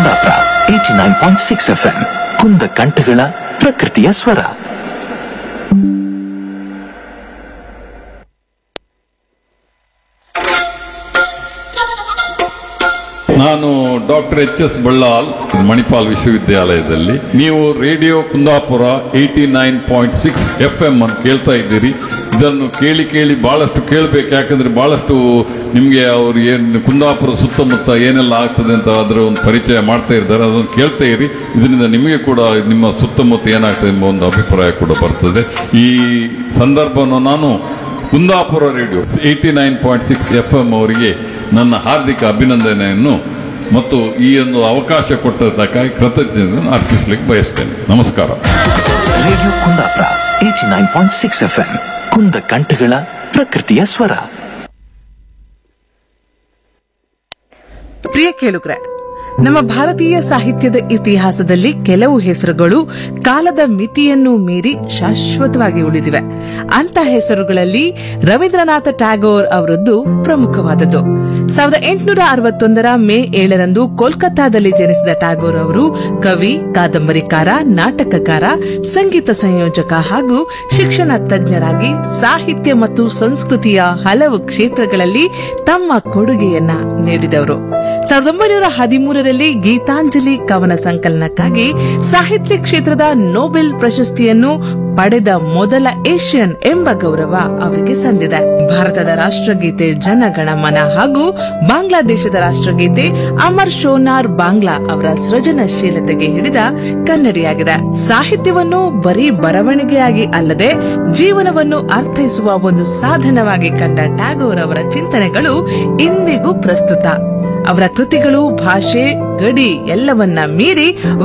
Kundapura eighty nine point six F M ಕುಂದ ಕಂಠಗಳ ಪ್ರಕೃತಿಯ ಸ್ವರ ನಾನು doctor H S Ballal Manipal ವಿಶ್ವವಿದ್ಯಾಲಯದಲ್ಲಿ ನೀವು radio Kundapura eighty nine point six F M ಅನ್ನು ಕೇಳ್ತಾ ಇದ್ದೀರಿ ಇದನ್ನು ಕೇಳಿ ಕೇಳಿ ಬಹಳಷ್ಟು ಕೇಳಬೇಕು ಯಾಕಂದ್ರೆ ಬಹಳಷ್ಟು ನಿಮಗೆ ಅವರು ಏನು ಕುಂದಾಪುರ ಸುತ್ತಮುತ್ತ ಏನೆಲ್ಲ ಆಗ್ತದೆ ಅಂತ ಅದರ ಒಂದು ಪರಿಚಯ ಮಾಡ್ತಾ ಇದ್ದಾರೆ ಅದನ್ನು ಕೇಳ್ತಾ ಇರಿ ಇದರಿಂದ ನಿಮಗೆ ಕೂಡ ನಿಮ್ಮ ಸುತ್ತಮುತ್ತ ಏನಾಗ್ತದೆ ಎಂಬ ಒಂದು ಅಭಿಪ್ರಾಯ ಕೂಡ ಬರ್ತದೆ ಈ ಸಂದರ್ಭವನ್ನು ನಾನು Kundapura radio eighty nine point six F M ಅವರಿಗೆ ನನ್ನ ಹಾರ್ದಿಕ ಅಭಿನಂದನೆಯನ್ನು ಮತ್ತು ಈ ಒಂದು ಅವಕಾಶ ಕೊಟ್ಟದ್ದಕ್ಕಾಗಿ ಕೃತಜ್ಞತೆಯನ್ನು ಅರ್ಪಿಸಲಿಕ್ಕೆ ಬಯಸ್ತೇನೆ ನಮಸ್ಕಾರ radio Kundapura eighty nine point six F M ಕುಂದ ಕಂಠಗಳ ಪ್ರಕೃತಿಯ ಸ್ವರ ಪ್ರಿಯ ಕೇಳುಗ್ರೆ ನಮ್ಮ ಭಾರತೀಯ ಸಾಹಿತ್ಯದ ಇತಿಹಾಸದಲ್ಲಿ ಕೆಲವು ಹೆಸರುಗಳು ಕಾಲದ ಮಿತಿಯನ್ನು ಮೀರಿ ಶಾಶ್ವತವಾಗಿ ಉಳಿದಿವೆ ಅಂತ ಹೆಸರುಗಳಲ್ಲಿ ರವೀಂದ್ರನಾಥ ಟ್ಯಾಗೋರ್ ಅವರದ್ದು ಪ್ರಮುಖವಾದದ್ದು ಸಾವಿರದ ಎಂಟುನೂರ ಅರವತ್ತೊಂದರ ಮೇ ಏಳರಂದು ಕೋಲ್ಕತ್ತಾದಲ್ಲಿ ಜನಿಸಿದ ಟ್ಯಾಗೋರ್ ಅವರು ಕವಿ ಕಾದಂಬರಿಕಾರ ನಾಟಕಕಾರ ಸಂಗೀತ ಸಂಯೋಜಕ ಹಾಗೂ ಶಿಕ್ಷಣ ತಜ್ಞರಾಗಿ ಸಾಹಿತ್ಯ ಮತ್ತು ಸಂಸ್ಕೃತಿಯ ಹಲವು ಕ್ಷೇತ್ರಗಳಲ್ಲಿ ತಮ್ಮ ಕೊಡುಗೆಯನ್ನ ನೀಡಿದವರು ಸಾವಿರದ ಒಂಬೈನೂರ ಹದಿಮೂರರಲ್ಲಿ ಗೀತಾಂಜಲಿ ಕವನ ಸಂಕಲನಕ್ಕಾಗಿ ಸಾಹಿತ್ಯ ಕ್ಷೇತ್ರದ ನೊಬೆಲ್ ಪ್ರಶಸ್ತಿಯನ್ನು ಪಡೆದ ಮೊದಲ ಏಷ್ಯನ್ ಎಂಬ ಗೌರವ ಅವರಿಗೆ ಸಂದಿದೆ ಭಾರತದ ರಾಷ್ಟ್ರಗೀತೆ ಜನಗಣಮನ ಹಾಗೂ ಬಾಂಗ್ಲಾದೇಶದ ರಾಷ್ಟ್ರಗೀತೆ ಅಮರ್ ಶೋನಾರ್ ಬಾಂಗ್ಲಾ ಅವರ ಸೃಜನಶೀಲತೆಗೆ ಹಿಡಿದ ಕನ್ನಡಿಯಾಗಿದೆ ಸಾಹಿತ್ಯವನ್ನು ಬರೀ ಬರವಣಿಗೆಯಾಗಿ ಅಲ್ಲದೆ ಜೀವನವನ್ನು ಅರ್ಥೈಸುವ ಒಂದು ಸಾಧನವಾಗಿ ಕಂಡ ಟ್ಯಾಗೋರ್ ಅವರ ಚಿಂತನೆಗಳು ಇಂದಿಗೂ ಪ್ರಸ್ತುತ ಅವರ ಕೃತಿಗಳು ಭಾಷೆ ಗಡಿ ಎಲ್ಲವನ್ನ ಮೀರಿ